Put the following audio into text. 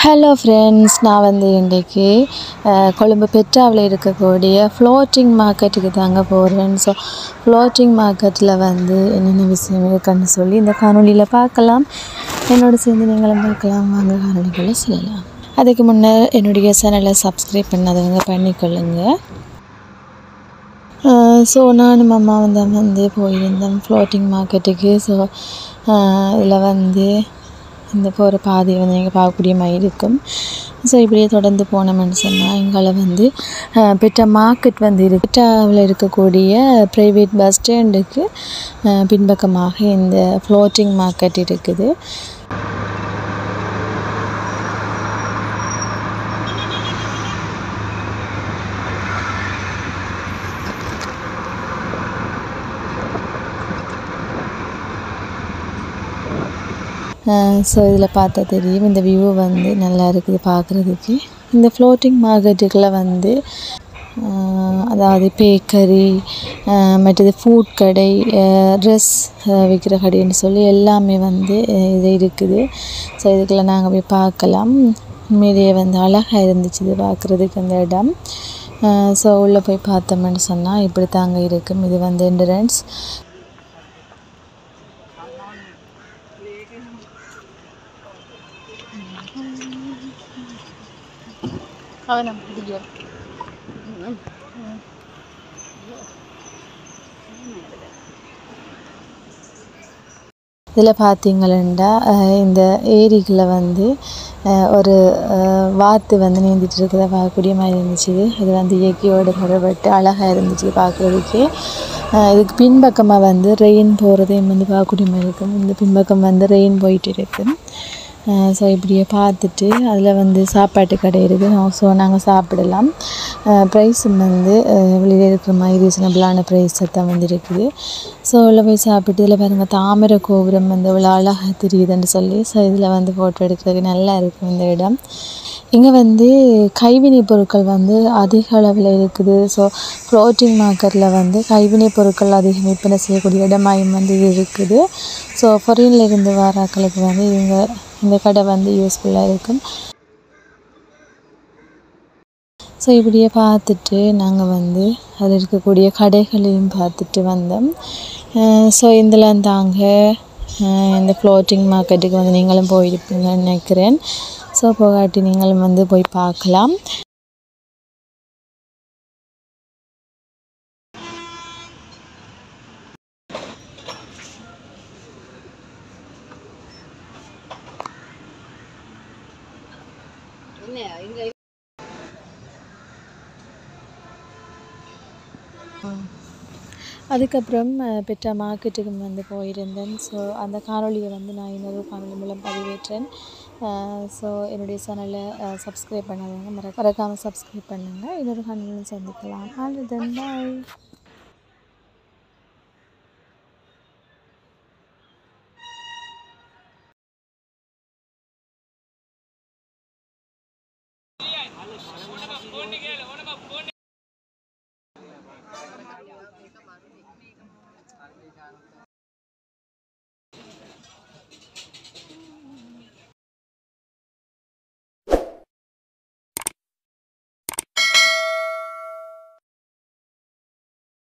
hello friends நான் வந்து இன்றைக்கு அஹ், கொழும்பு பெட்ராவில் இருக்கக்கூடிய ஃப்ளோட்டிங் மார்க்கெட்டுக்கு தாங்க போகிறேன் ஸோ ஃப்ளோட்டிங் மார்க்கெட்டில் வந்து என்னென்ன விஷயம் இருக்குன்னு சொல்லி இந்த காணொலியில் பார்க்கலாம் என்னோட சேர்ந்து நீங்களும் பார்க்கலாம் வாங்க காணொலிகளை சொல்லலாம் அதுக்கு முன்னே என்னுடைய சேனலை சப்ஸ்கிரைப் பண்ணாதவங்க பண்ணிக்கொள்ளுங்க ஸோ நானும் அம்மா வந்து வந்து போயிருந்தோம் ஃப்ளோட்டிங் மார்க்கெட்டுக்கு ஸோ இதில் வந்து இந்த போகிற பாதை வந்து நீங்கள் பார்க்கக்கூடிய மாதிரி இருக்கும் ஸோ இப்படியே தொடர்ந்து போனோம்னு சொன்னால் எங்களை வந்து அஹ், பெற்ற மார்க்கெட் வந்து இருக்கு பெற்றாவில் இருக்கக்கூடிய ப்ரைவேட் பஸ் ஸ்டாண்டுக்கு அஹ், பின்பக்கமாக இந்த ஃப்ளோட்டிங் மார்க்கெட் இருக்குது ஸோ இதில் பார்த்தா தெரியும் இந்த வியூ வந்து நல்லா இருக்குது பார்க்குறதுக்கு இந்த ஃப்ளோட்டிங் மார்க்கெட்டுக்குள்ள வந்து அஹ், அதாவது பேக்கரி மற்றது ஃபுட் கடை ட்ரெஸ் விற்கிற கடைன்னு சொல்லி எல்லாமே வந்து அஹ், இது இருக்குது ஸோ இதுக்குள்ள நாங்கள் போய் பார்க்கலாம் உண்மையிலேயே வந்து அழகாக இருந்துச்சு இது பார்க்குறதுக்கு அந்த இடம் ஸோ உள்ளே போய் பார்த்தோம்னு சொன்னால் இப்படி தாங்க இருக்கும் இது வந்து என்ட்ரன்ஸ் இதில் பார்த்தீங்களா இந்த ஏரிக்குள்ள வந்து அஹ், ஒரு அஹ், வாத்து வந்து நீந்திட்டு இருக்கிறத பார்க்கக்கூடிய மாதிரி இருந்துச்சு அது வந்து இயற்கையோடு தொடர்பட்டு அழகாக இருந்துச்சு பார்க்குறதுக்கு இதுக்கு பின்பக்கமாக வந்து ரெயின் போகிறதையும் வந்து பார்க்கக்கூடிய மாதிரி இருக்கும் இந்த பின்பக்கம் வந்து ரெயின் போயிட்டு இருக்கு ஸோ இப்படியே பார்த்துட்டு அதில் வந்து சாப்பாட்டு கடை இருக்குது ஸோ நாங்கள் சாப்பிடலாம் ப்ரைஸும் வந்து அஹ், வெளியில் இருக்கிற மாதிரி ரீசனபிளான ப்ரைஸ் தான் வந்து இருக்குது ஸோ உள்ள போய் சாப்பிட்டு இதில் பாருங்கள் தாமரை கோபுரம் வந்து இவ்வளோ அழகாக தெரியுதுன்னு சொல்லி ஸோ இதில் வந்து ஃபோட்டோ எடுக்கிறதுக்கு நல்லா இருக்கும் இந்த இடம் இங்கே வந்து கைவினை பொருட்கள் வந்து அதிக அளவில் இருக்குது ஸோ ஃப்ளோட்டிங் மார்க்கெட்டில் வந்து கைவினை பொருட்கள் அதிகம் விற்பனை செய்யக்கூடிய இடமாயும் வந்து இது இருக்குது ஸோ ஃபாரின்ல இருந்து வராக்களுக்கு வந்து இவங்க இந்த கடை வந்து யூஸ்ஃபுல்லாக இருக்கும் ஸோ இப்படியே பார்த்துட்டு நாங்கள் வந்து அதில் இருக்கக்கூடிய கடைகளையும் பார்த்துட்டு வந்தோம் ஸோ இதில் தாங்க அஹ் இந்த ஃப்ளோட்டிங் மார்க்கெட்டுக்கு வந்து நீங்களும் போயிருப்பீங்கன்னு நினைக்கிறேன் ஸோ போகாட்டி நீங்களும் வந்து போய் பார்க்கலாம் அதுக்கப்புறம் அஹ், பெற்ற மார்க்கெட்டுக்கு வந்து போயிருந்தேன் ஸோ அந்த காணொலியை வந்து நான் இன்னொரு காணொலி மூலம் பதிவேற்றேன் ஸோ என்னுடைய சேனலை சப்ஸ்கிரைப் பண்ணாதவங்க மற மறக்காமல் சப்ஸ்கிரைப் பண்ணுங்கள் இன்னொரு காணொலியில் சந்திக்கலாம் ஆல் தென் பாய்